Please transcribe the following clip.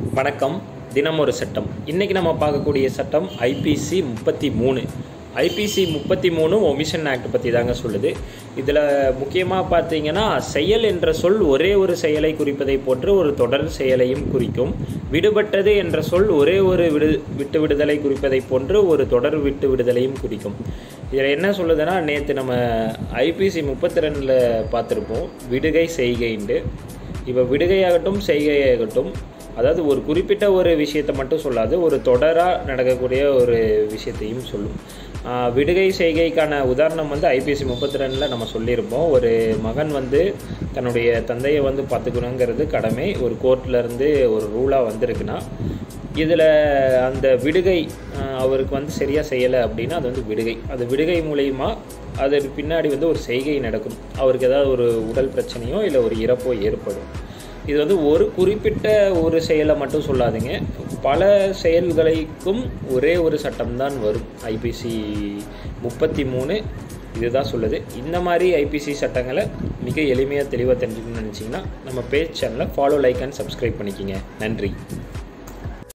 வணக்கம் தினம் ஒரு சட்டம் இன்றைக்கி நம்ம பார்க்கக்கூடிய சட்டம் ஐபிசி முப்பத்தி மூணு ஐபிசி முப்பத்தி மூணு ஒமிஷன் ஆக்ட் பற்றி தாங்க சொல்லுது இதில் முக்கியமாக பார்த்தீங்கன்னா செயல் என்ற சொல் ஒரே ஒரு செயலை குறிப்பதை போன்று ஒரு தொடர் செயலையும் குறிக்கும் விடுபட்டது என்ற சொல் ஒரே ஒரு விடு விட்டு விடுதலை குறிப்பதை போன்று ஒரு தொடர் விட்டு விடுதலையும் குறிக்கும் இதில் என்ன சொல்லுதுன்னா நேற்று நம்ம ஐபிசி முப்பத்தி ரெண்டில் பார்த்துருப்போம் விடுகை செய்கைண்டு இப்போ விடுகையாகட்டும் செய்கையாகட்டும் அதாவது ஒரு குறிப்பிட்ட ஒரு விஷயத்தை மட்டும் சொல்லாது ஒரு தொடராக நடக்கக்கூடிய ஒரு விஷயத்தையும் சொல்லும் ஆஹ் விடுகை செய்கைக்கான உதாரணம் வந்து ஐபிசி முப்பத்தி ரெண்டில் நம்ம சொல்லியிருப்போம் ஒரு மகன் வந்து தன்னுடைய தந்தையை வந்து பார்த்துக்கணுங்கிறது கடமை ஒரு கோர்ட்லேருந்து ஒரு ரூலாக வந்திருக்குன்னா இதில் அந்த விடுகை ஆஹ் அவருக்கு வந்து சரியாக செய்யலை அப்படின்னா அது வந்து விடுகை அது விடுகை மூலயமா அதற்கு பின்னாடி வந்து ஒரு செய்கை நடக்கும் அவருக்கு ஏதாவது ஒரு உடல் பிரச்சனையோ இல்லை ஒரு இறப்போ ஏற்படும் இது வந்து ஒரு குறிப்பிட்ட ஒரு செயலை மட்டும் சொல்லாதீங்க பல செயல்களுக்கும் ஒரே ஒரு சட்டம்தான் வரும் ஐபிசி முப்பத்தி மூணு இதுதான் சொல்லுது இந்த மாதிரி ஐபிசி சட்டங்களை மிக எளிமையாக தெளிவாக தெரிஞ்சுக்கணும்னு நினச்சிங்கன்னா நம்ம பேஜ் சேனலை ஃபாலோ லைக் அண்ட் சப்ஸ்கிரைப் பண்ணிக்கிங்க நன்றி